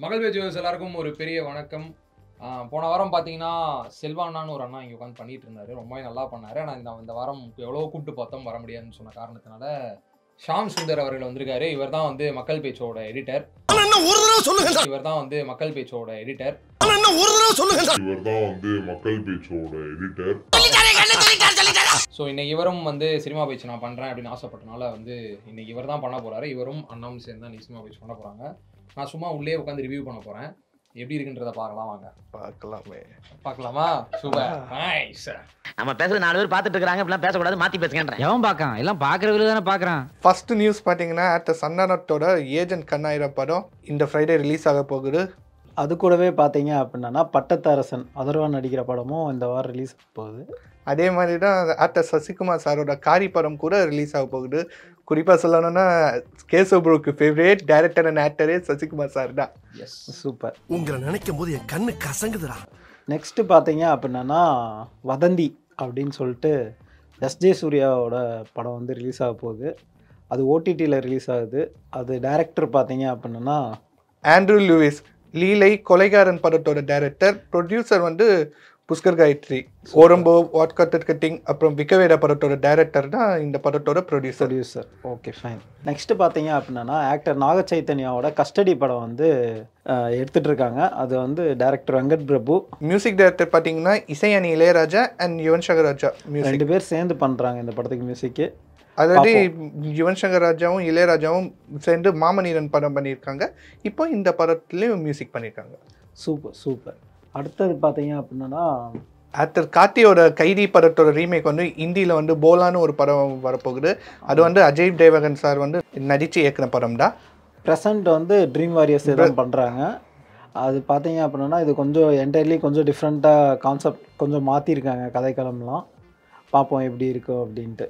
மகள் பேஜ் எல்லாருக்கும் ஒரு பெரிய வணக்கம் ஆஹ் போன வாரம் பார்த்தீங்கன்னா செல்வானான்னு ஒரு அண்ணா இங்கே உட்காந்து பண்ணிட்டு இருந்தாரு ரொம்பவே நல்லா பண்ணாரு ஆனால் இந்த இந்த வாரம் எவ்வளோ கூப்பிட்டு பார்த்தோம் வர முடியாதுன்னு சொன்ன காரணத்தினால ஷாம் சுந்தர் அவர்கள் வந்திருக்காரு இவர் தான் வந்து மக்கள் பேச்சோட எடிட்டர் ஒரு தடவை சொல்லுங்க இவர் தான் வந்து மக்கள் பேச்சோட எடிட்டர் ஒரு தடவை சொல்லுங்க இவர் தான் வந்து மக்கள் பேச்சோட எடிட்டர் ஸோ இன்னைக்கு இவரும் வந்து சினிமா பேச்சு நான் பண்ணுறேன் அப்படின்னு ஆசைப்பட்டனால வந்து இன்னைக்கு இவர் தான் பண்ண போறாரு இவரும் அண்ணாவும் சேர்ந்து தான் சினிமா பேச்சு பண்ண போறாங்க நான் சும்மா உள்ளே உட்காந்து ரிவ்யூ பண்ண போறேன் எப்படி இருக்குன்றத பார்க்கலாம் வாங்க பார்க்கலாமே பார்க்கலாமா சூப்பர் நைஸ் நம்ம பேசுறது நாலு பேர் பார்த்துட்டு இருக்காங்க இப்படிலாம் பேசக்கூடாது மாத்தி பேசுங்கன்றேன் எவன் பார்க்கான் எல்லாம் பார்க்குறவங்க தானே பார்க்குறான் ஃபர்ஸ்ட் நியூஸ் பார்த்தீங்கன்னா ஆக்டர் சந்தானத்தோட ஏஜென்ட் கண்ணாயிரம் படம் இந்த ஃப்ரைடே ரிலீஸ் ஆக போகுது அது கூடவே பார்த்தீங்க அப்படின்னா பட்டத்தரசன் அதர்வா நடிக்கிற படமும் இந்த வாரம் ரிலீஸ் போகுது அதே மாதிரி தான் ஆக்டர் சசிகுமார் சாரோட காரி படம் கூட ரிலீஸ் ஆக போகுது குறிப்பாக சொல்லணும்னா கேசவ் ப்ரோக்கு ஃபேவரேட் டைரக்டர் அண்ட் ஆக்டரே சசிகுமார் சார் தான் எஸ் சூப்பர் உங்களை நினைக்கும் போது என் கண்ணு கசங்குதுடா நெக்ஸ்ட்டு பார்த்தீங்க அப்படின்னா வதந்தி அப்படின்னு சொல்லிட்டு எஸ்ஜே சூர்யாவோட படம் வந்து ரிலீஸ் ஆக போகுது அது ஓடிடியில் ரிலீஸ் ஆகுது அது டைரக்டர் பார்த்தீங்க அப்படின்னா ஆண்ட்ரூ லூயிஸ் லீலை கொலைகாரன் படத்தோட டைரக்டர் ப்ரொடியூசர் வந்து புஷ்கர் காயத்ரி ஓரம்போ வாட் கட்டர் கட்டிங் அப்புறம் விக்கவேடா படத்தோட டைரக்டர் தான் இந்த படத்தோட producer producer okay fine next பார்த்தீங்க அப்படின்னா ஆக்டர் நாக சைத்தன்யாவோட கஸ்டடி படம் வந்து அஹ், எடுத்துட்டு இருக்காங்க அது வந்து director Venkat Prabhu music director பார்த்தீங்கன்னா இசையணி இளையராஜா அண்ட் யுவன் சங்கர் ராஜா மியூசிக் ரெண்டு பேர் சேர்ந்து பண்ணுறாங்க இந்த படத்துக்கு மியூசிக்கு ஆல்ரெடி யுவன் சங்கர் ராஜாவும் இளையராஜாவும் சேர்ந்து மாமனிதன் படம் பண்ணியிருக்காங்க இப்போ இந்த படத்துலேயும் மியூசிக் பண்ணியிருக்காங்க சூப்பர் சூப்பர் அடுத்தது பார்த்தீங்க அப்படின்னா ஆக்டர் கார்த்தியோட கைதி படத்தோட ரீமேக் வந்து இந்தியில் வந்து போலான்னு ஒரு படம் வரப்போகுது அது வந்து அஜய் தேவகன் சார் வந்து நடித்து இயக்குன படம் தான் ப்ரெசண்ட் வந்து ட்ரீம் வாரியர்ஸ் தான் பண்ணுறாங்க அது பார்த்தீங்க அப்படின்னா இது கொஞ்சம் என்டையர்லி கொஞ்சம் டிஃப்ரெண்ட்டாக கான்செப்ட் கொஞ்சம் மாற்றிருக்காங்க கதைக்களம்லாம் பார்ப்போம் எப்படி இருக்கும் அப்படின்ட்டு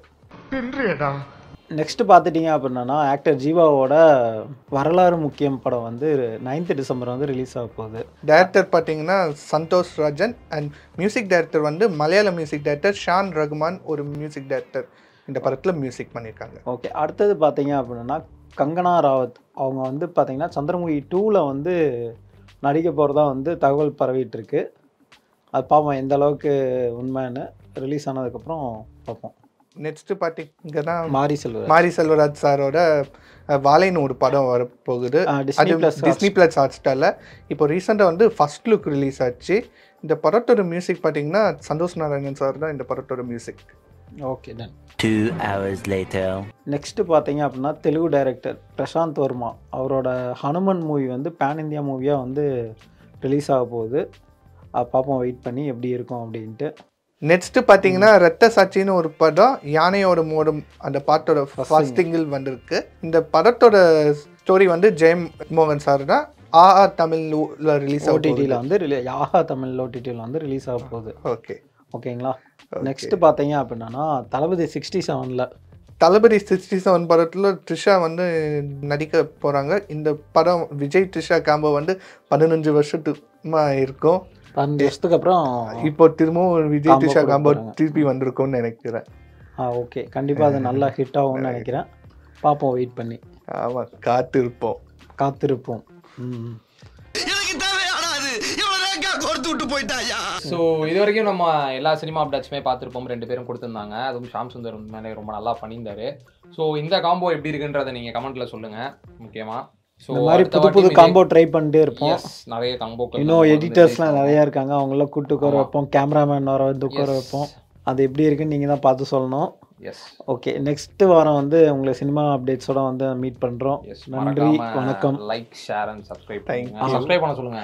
நெக்ஸ்ட்டு பார்த்துட்டிங்க அப்படின்னா ஆக்டர் ஜீவாவோட வரலாறு முக்கியம் படம் வந்து நைன்த் டிசம்பர் வந்து ரிலீஸ் ஆக போகுது டைரக்டர் பார்த்தீங்கன்னா Santhosh Rajan and music director வந்து மலையாள மியூசிக் டைரக்டர் ஷான் ரகுமான் ஒரு மியூசிக் டைரக்டர் இந்த படத்தில் மியூசிக் பண்ணியிருக்காங்க ஓகே அடுத்தது பார்த்தீங்க அப்படின்னா கங்கனா ராவத் அவங்க வந்து பார்த்தீங்கன்னா சந்திரமுகி டூவில் வந்து நடிக்க போகிறதா வந்து தகவல் பரவிட்டு இருக்கு அது பார்ப்போம் எந்த அளவுக்கு உண்மைன்னு ரிலீஸ் ஆனதுக்கப்புறம் பார்ப்போம் நெக்ஸ்ட் பார்த்தீங்கன்னா மாரி செல்வர் மாரி செல்வராஜ் சாரோட அஹ், வாழைன்னு ஒரு படம் வரப்போகுது டிஸ்னி அது ப்ளஸ் டிஸ்னி பிளஸ் ஹாட் ஸ்டாரில் இப்போ ரீசெண்டாக வந்து ஃபர்ஸ்ட் லுக் ரிலீஸ் ஆச்சு இந்த படத்தோட மியூசிக் பார்த்தீங்கன்னா சந்தோஷ் நாராயணன் சார் தான் இந்த படத்தோட music okay done Two hours later. Next பார்த்தீங்க அப்படின்னா தெலுங்கு டைரக்டர் பிரசாந்த் வர்மா அவரோட ஹனுமன் மூவி வந்து பேன் இந்தியா மூவியாக வந்து ரிலீஸ் ஆக போகுது அது பார்ப்போம் வெயிட் பண்ணி எப்படி இருக்கும் அப்படின்ட்டு நெக்ஸ்ட் பார்த்தீங்கன்னா ரத்த சாட்சின்னு ஒரு படம் யானையோட மோடும் அந்த பாட்டோட ஃபர்ஸ்ட் சிங்கிள் வந்திருக்கு இந்த படத்தோட ஸ்டோரி வந்து ஜெயம் மோகன் சார் தான் ஆ ஆ தமிழ்ல ரிலீஸ் ஓடிடியில் ஆகுது வந்து ரிலீ யாஹா தமிழ் ஓடிடியில் வந்து ரிலீஸ் ஆக போகுது ஓகே ஓகேங்களா நெக்ஸ்ட் பார்த்தீங்க அப்படின்னா தளபதி சிக்ஸ்டி செவனில் தளபதி சிக்ஸ்டி செவன் படத்தில் த்ரிஷா வந்து நடிக்க போகிறாங்க இந்த படம் விஜய் த்ரிஷா காம்போ வந்து பதினஞ்சு வருஷத்துமா இருக்கும் பன்னெண்டு வருஷத்துக்கு அப்புறம் இப்போ திரும்பவும் விஜய் Combo த்ரிஷா கொடுக்க காம்போ போறாங்க. திருப்பி வந்திருக்கும்னு நினைக்கிறேன் ஆ ஓகே கண்டிப்பாக அது நல்லா ஹிட் ஆகும்னு நினைக்கிறேன் பார்ப்போம் வெயிட் பண்ணி ஆமாம் காத்து இருப்போம் காத்திருப்போம் ம் எனக்கு தேவையாடாது இவ்வளவு நேரம் கொடுத்து விட்டு போயிட்டாயா ஸோ இது வரைக்கும் நம்ம எல்லா சினிமா அப்டேட்ஸுமே பார்த்துருப்போம் ரெண்டு பேரும் கொடுத்துருந்தாங்க அதுவும் ஷாம் சுந்தர் மேலே ரொம்ப நல்லா பண்ணியிருந்தாரு ஸோ இந்த காம்போ எப்படி இருக்குன்றதை நீங்கள் கமெண்ட்ல சொல்லுங்க முக்கியமாக ஸோ இந்த மாதிரி புது புது காம்போ ட்ரை பண்ணிட்டே இருப்போம் நிறைய காம்போ இன்னும் எடிட்டர்ஸ்லாம் நிறையா இருக்காங்க அவங்கள கூட்டு உட்கார வைப்போம் கேமராமேன் வர வந்து உட்கார வைப்போம் அது எப்படி இருக்குன்னு நீங்கள் தான் பார்த்து சொல்லணும் எஸ் ஓகே நெக்ஸ்ட் வாரம் வந்து உங்களை சினிமா அப்டேட்ஸோட வந்து மீட் பண்ணுறோம் எஸ் நன்றி வணக்கம் like share and subscribe Thank பண்ணுங்க you. சப்ஸ்கிரைப் பண்ண சொல்லுங்க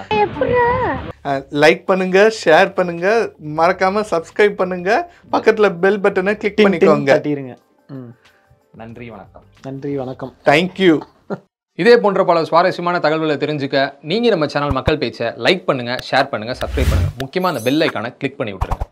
லைக் பண்ணுங்க ஷேர் பண்ணுங்க மறக்காம சப்ஸ்கிரைப் பண்ணுங்க பக்கத்துல பெல் பட்டனை கிளிக் டிங் டிங் பண்ணிக்கோங்க தட்டிடுங்க ம் நன்றி வணக்கம் நன்றி வணக்கம் தேங்க்யூ இதே போன்ற பல சுவாரஸ்யமான தகவல்களை தெரிஞ்சுக்க நீங்க நம்ம சேனல் மக்கள் பேச்சை லைக் பண்ணுங்க ஷேர் பண்ணுங்க சப்ஸ்கிரைப் பண்ணுங்க முக்கியமா அந்த பெல் ஐக்கானை கிளிக் பண்ணி விட்டுருங்க